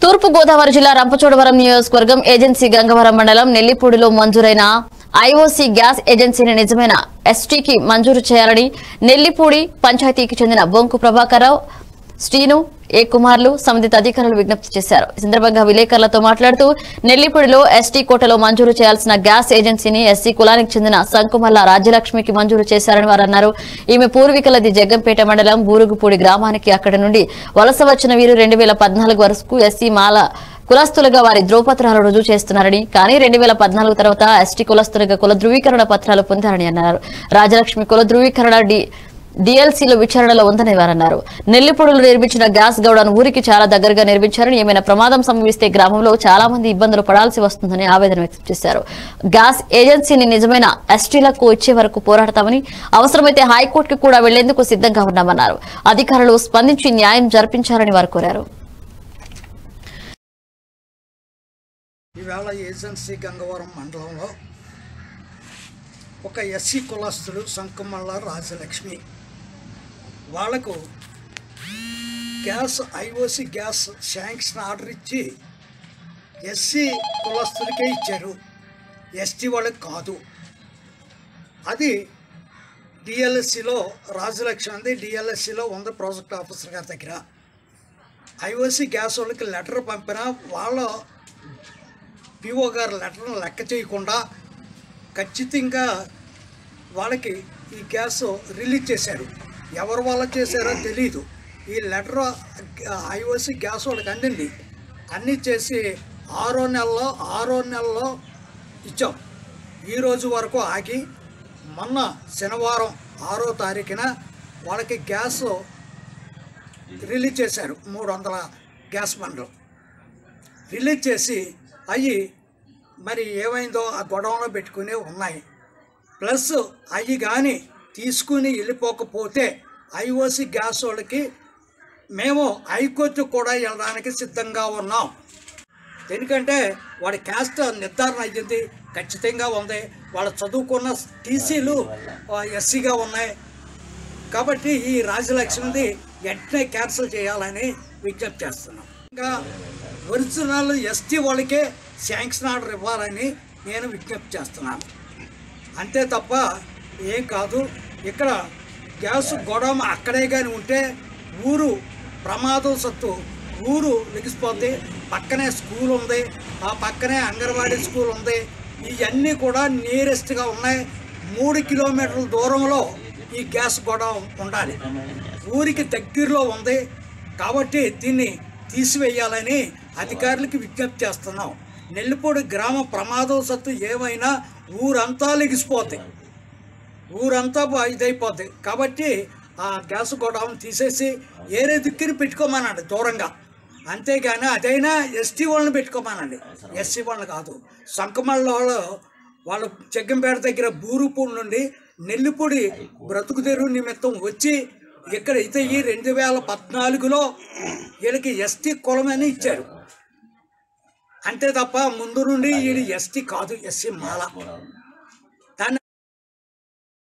తూర్పు గోదావరి జిల్లా రంపచోడవరం నియోజకవర్గం ఏజెన్సీ గంగవరం మండలం నెల్లిపూడిలో మంజూరైన ఐఓసీ గ్యాస్ ఏజెన్సీని నిజమైన ఎస్టీకి మంజూరు చేయాలని నెల్లిపూడి పంచాయతీకి చెందిన బొంకు ప్రభాకరరావు శ్రీను ఏ కుమార్లు సంబంధిత అధికారులు విజ్ఞప్తి చేశారు ఈ సందర్భంగా విలేకరులతో మాట్లాడుతూ నెల్లిపూడిలో ఎస్టీ కోటలో మంజూరు చేయాల్సిన గ్యాస్ ఏజెన్సీని ఎస్సీ కులానికి చెందిన సంకుమల్ల రాజ్యలక్ష్మికి మంజూరు చేశారని వారు అన్నారు ఈమె పూర్వీకులది జగ్గంపేట మండలం బూరుగుపూడి గ్రామానికి అక్కడి నుండి వలస వచ్చిన వీరు రెండు వేల పద్నాలుగు వరకు ఎస్సీ మాల కులస్తులుగా వారి ధ్రువపత్రాలు రుజువు చేస్తున్నారని కానీ రెండు వేల పద్నాలుగు తర్వాత ఎస్టీ కులస్తులుగా కుల ధృవీకరణ పత్రాలు పొందారని అన్నారు రాజలక్ష్మి కుల ధృవీకరణ డి డిఎల్సీలో విచారణలో ఉందని వారన్నారు నెల్లిపొడులు నిర్మించిన గ్యాస్ గౌడను ఊరికి చాలా దగ్గరగా నిర్మించారని ఏమైనా ప్రమాదం సంభవిస్తే గ్రామంలో చాలా మంది ఇబ్బందులు పడాల్సి వస్తుందని ఆవేదన వ్యక్తం చేశారు గ్యాస్ ఏజెన్సీని నిజమైన ఎస్టీలకు ఇచ్చే వరకు పోరాడతామని అవసరమైతే హైకోర్టుకు కూడా వెళ్లేందుకు సిద్ధంగా ఉన్నామన్నారు అధికారులు స్పందించి న్యాయం జరిపించాలని వారు కోరారు ఈవేళ ఏజెన్సీ గంగవరం మండలంలో ఒక ఎస్సీ కులస్తుడు సంకుమల్ల రాజలక్ష్మి వాళ్లకు gas IOC gas sanction order ఇచ్చి ఎస్సీ కులస్తులకే ఇచ్చారు ఎస్టీ వాళ్ళకి కాదు అది డిఎల్ఎస్సిలో రాజలక్ష్మి ఉంది డిఎల్ఎస్సిలో ఉంది ప్రాజెక్ట్ ఆఫీసర్ గారి దగ్గర ఐఓసి గ్యాస్ వాళ్ళకి లెటర్ పంపిన వాళ్ళ పిఓ గారు లెటర్ను లెక్క చేయకుండా ఖచ్చితంగా వాళ్ళకి ఈ గ్యాస్ రిలీజ్ చేశారు ఎవరు వాళ్ళ చేశారో తెలియదు ఈ లెటర్ ఐఓసి గ్యాస్ వాళ్ళకి అందింది అన్నీ చేసి ఆరో నెలలో ఆరో నెలలో ఇచ్చాం ఈ రోజు వరకు ఆగి మొన్న శనివారం ఆరో తారీఖున వాళ్ళకి గ్యాస్ రిలీజ్ చేశారు మూడు వందల గ్యాస్ బండ్లు రిలీజ్ చేసి అవి మరి ఏమైందో ఆ గొడవలో పెట్టుకుని ఉన్నాయి ప్లస్ అవి కానీ తీసుకుని వెళ్ళిపోకపోతే ఐఓసి గ్యాస్ వాళ్ళకి మేము హైకోర్టు కూడా వెళ్ళడానికి సిద్ధంగా ఉన్నాం ఎందుకంటే వాడి క్యాస్ట్ నిర్ధారణ అయ్యింది ఖచ్చితంగా ఉంది వాళ్ళు చదువుకున్న టీసీలు ఎస్సీగా ఉన్నాయి కాబట్టి ఈ రాజలక్ష్మిది వెంటనే క్యాన్సిల్ చేయాలని విజ్ఞప్తి చేస్తున్నాం ఇంకా ఒరిజినల్ ఎస్టీ వాళ్ళకే శాంక్షన్ ఆర్డర్ ఇవ్వాలని నేను విజ్ఞప్తి చేస్తున్నాను అంతే తప్ప ఏం కాదు ఇక్కడ గ్యాస్ గొడవ అక్కడే కానీ ఉంటే ఊరు ప్రమాదం సత్తు ఊరు లెగిసిపోద్ది పక్కనే స్కూల్ ఉంది ఆ పక్కనే అంగన్వాడీ స్కూల్ ఉంది ఇవన్నీ కూడా నియరెస్ట్గా ఉన్నాయి మూడు కిలోమీటర్ల దూరంలో ఈ గ్యాస్ గొడవ ఉండాలి ఊరికి దగ్గరలో ఉంది కాబట్టి దీన్ని తీసివేయాలని అధికారులకు విజ్ఞప్తి చేస్తున్నాం నెల్లిపూడి గ్రామ ప్రమాదం సత్తు ఏమైనా ఊరంతా లెగిసిపోతాయి ఊరంతా బా- ఇదైపోద్ది కాబట్టి ఆ గ్యాస్ గోడౌన్ తీసేసి ఏరే దిక్కుని పెట్టుకోమనండి దూరంగా అంతేగాని అదైనా ఎస్టీ వాళ్ళని పెట్టుకోమనండి ఎస్సీ వాళ్ళని కాదు సంకమల్ల వాళ్ళు వాళ్ళు చెగ్గంపేట దగ్గర బూరుపూడి నుండి నెల్లిపూడి బ్రతుకు తెరువు నిమిత్తం వచ్చి ఇక్కడ అయితే ఈ రెండు వేల పద్నాలుగులో వీళ్ళకి ఎస్టీ కులమని ఇచ్చారు అంతే తప్ప ముందు నుండి వీళ్ళు ఎస్టీ కాదు ఎస్సీ మాల